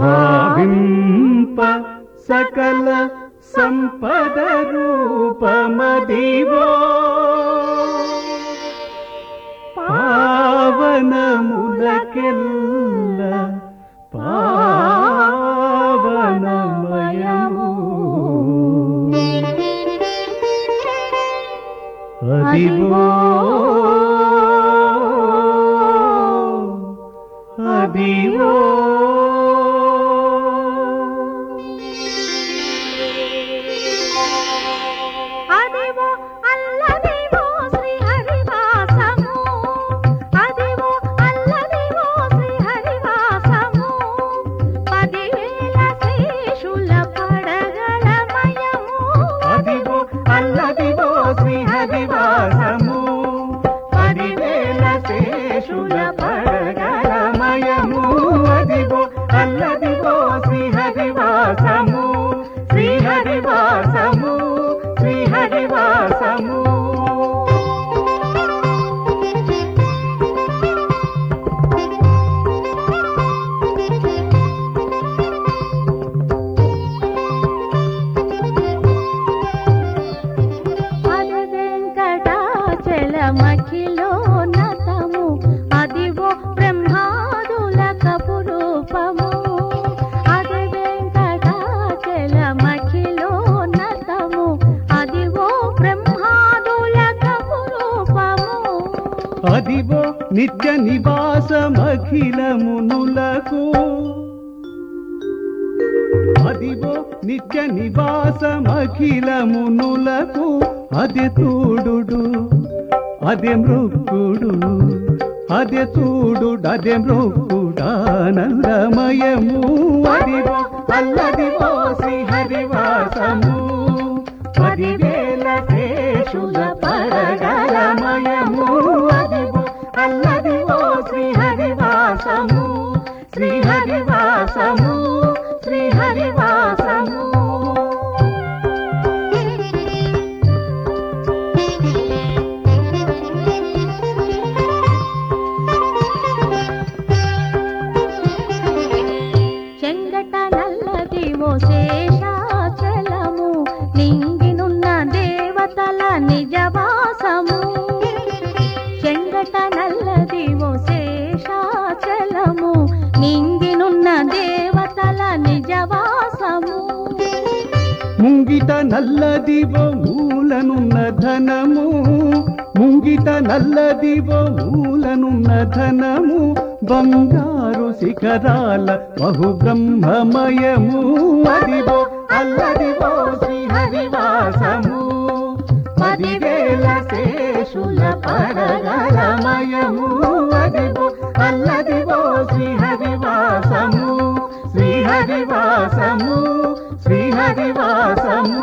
భావింప సకల సంపద రూపమదివో పావనములకెల్ల పావనమయము అదివో అదివో అదివో అల్లదివో శ్రీ హరివాసము అదివో అల్లదివో శ్రీ హరివాసము పదివేల శేషుల పడగలమయము అదివో అల్లదివో శ్రీహరివాసము పదివేల శేషుల పడగలమయము అదివో అల్లదివో శ్రీహరివాసము శ్రీహరివాసము శ్రీహరివాసము అది వెంకటాచలమఖిలో నతము అదివో బ్రహ్మాదుల కపురూపము అది వెంకటాచలమఖిలో నతము అదివో బ్రహ్మాదుల కపురూపము అదివో నిత్య నివాసమఖిలమునులకు అదివో నిత్య నివాసమఖిలమునులకు అది తూడు అదే మృక్కుడు అదే తూడు అదే మృక్కుడానందమయము అదివో అల్లదివో శ్రీహరివాసము పదివేల శేషుల పరగలమయము అదివో అల్లదివో శ్రీహరివాసము శ్రీహరివాసము శ్రీహరివాసము చెంగట నల్లదివో శేషాచలము నింగినున్న దేవతల నిజవాసము చెంగట నల్లదివో శేషాచలము నింగినున్న దేవతల నిజవాసము ముంగిట నల్లదివో మూలనున్న ధనము ముంగిట నల్లదివో మూలనున్న ధనము బంగారు శిఖరాల బహు బ్రహ్మమయము అదివో అల్లదివో శ్రీహరివాసము పదివేల శేషుల పరగలమయము అదివో అల్లదివో శ్రీహరివాసము శ్రీహరివాసము శ్రీహరివాసము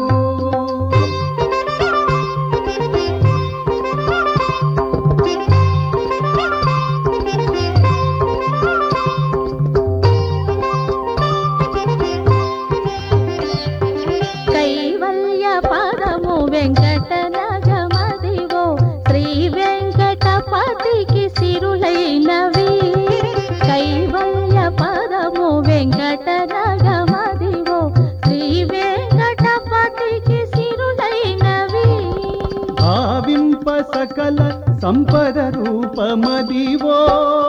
కైవల్య పదము వెంకట నగమదివో శ్రీ వెంకటపతికి సిరులైనవి కైవల్య పదము వెంకట నగమదివో శ్రీ వెంకటపతికి సిరులైనవి భావింప సకల సంపద రూపమదివో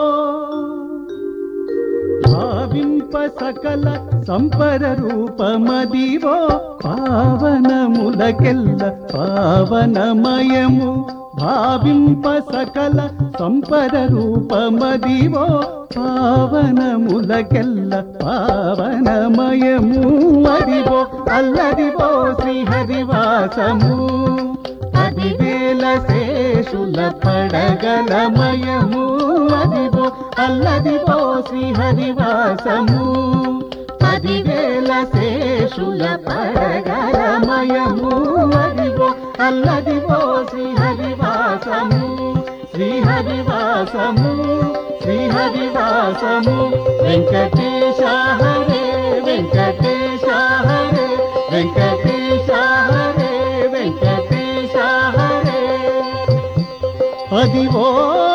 భావింప సకల సంపద రూపమదివో పావనములకెల్ల పావనమయము భావింప సకల సంపద రూపమదివో పావనములకెల్ల పావనమయము అదివో అల్లదివో శ్రీహరివాసము పదివేల శేషుల పడగలమయము అదివో అల్లదివో శ్రీహరివాసము పదివేల శేషుల పడగలమయము అదివో అల్లదివో శ్రీహరివాసము శ్రీహరివాసము శ్రీహరివాసము వెంకటేశ హరే వెంకటేశ హరే వెంకటేశ హరే వెంకటేశ హరే అదివో